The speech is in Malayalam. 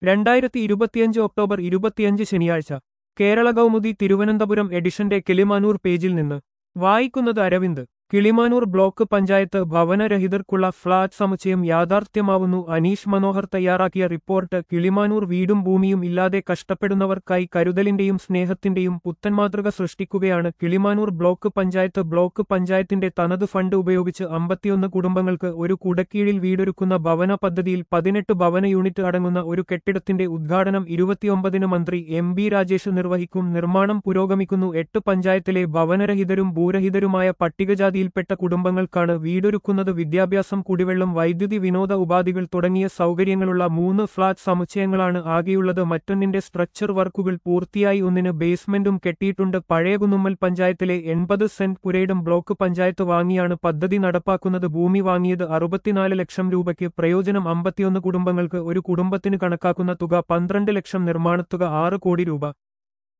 രണ്ടായിരത്തി ഇരുപത്തിയഞ്ച് ഒക്ടോബർ ഇരുപത്തിയഞ്ച് ശനിയാഴ്ച കേരള കൗമുദി തിരുവനന്തപുരം എഡിഷന്റെ കിളിമാനൂർ പേജിൽ നിന്ന് വായിക്കുന്നത് അരവിന്ദ് കിളിമാനൂർ ബ്ലോക്ക് പഞ്ചായത്ത് ഭവനരഹിതർക്കുള്ള ഫ്ളാറ്റ് സമുച്ചയം യാഥാർത്ഥ്യമാവുന്നു അനീഷ് മനോഹർ തയ്യാറാക്കിയ റിപ്പോർട്ട് കിളിമാനൂർ വീടും ഭൂമിയും ഇല്ലാതെ കഷ്ടപ്പെടുന്നവർക്കായി കരുതലിന്റെയും സ്നേഹത്തിന്റെയും പുത്തൻ മാതൃക സൃഷ്ടിക്കുകയാണ് കിളിമാനൂർ ബ്ലോക്ക് പഞ്ചായത്ത് ബ്ലോക്ക് പഞ്ചായത്തിന്റെ തനത് ഫണ്ട് ഉപയോഗിച്ച് അമ്പത്തിയൊന്ന് കുടുംബങ്ങൾക്ക് ഒരു കുടക്കീഴിൽ വീടൊരുക്കുന്ന ഭവന പദ്ധതിയിൽ പതിനെട്ട് ഭവന യൂണിറ്റ് അടങ്ങുന്ന ഒരു കെട്ടിടത്തിന്റെ ഉദ്ഘാടനം ഇരുപത്തിയൊമ്പതിന് മന്ത്രി എം ബി രാജേഷ് നിർവഹിക്കും നിർമ്മാണം പുരോഗമിക്കുന്നു എട്ട് പഞ്ചായത്തിലെ ഭവനരഹിതരും ഭൂരഹിതരുമായ പട്ടികജാതിയിൽപ്പെട്ട കുടുംബങ്ങൾക്കാണ് വീടൊരുക്കുന്നത് വിദ്യാഭ്യാസം കുടിവെള്ളം വൈദ്യുതി വിനോദ ഉപാധികൾ തുടങ്ങിയ സൗകര്യങ്ങളുള്ള മൂന്ന് ഫ്ളാറ്റ് സമുച്ചയങ്ങളാണ് ആകെയുള്ളത് മറ്റൊന്നിന്റെ സ്ട്രക്ചർ വർക്കുകൾ പൂർത്തിയായി ഒന്നിന് ബേസ്മെന്റും കെട്ടിയിട്ടുണ്ട് പഴയ കുന്നുമ്മൽ പഞ്ചായത്തിലെ എൺപത് സെന്റ് പുരയിടം ബ്ലോക്ക് പഞ്ചായത്ത് വാങ്ങിയാണ് പദ്ധതി നടപ്പാക്കുന്നത് ഭൂമി വാങ്ങിയത് അറുപത്തിനാല് ലക്ഷം രൂപയ്ക്ക് പ്രയോജനം അമ്പത്തിയൊന്ന് കുടുംബങ്ങൾക്ക് ഒരു കുടുംബത്തിന് കണക്കാക്കുന്ന തുക പന്ത്രണ്ട് ലക്ഷം നിർമ്മാണത്തുക ആറ് കോടി രൂപ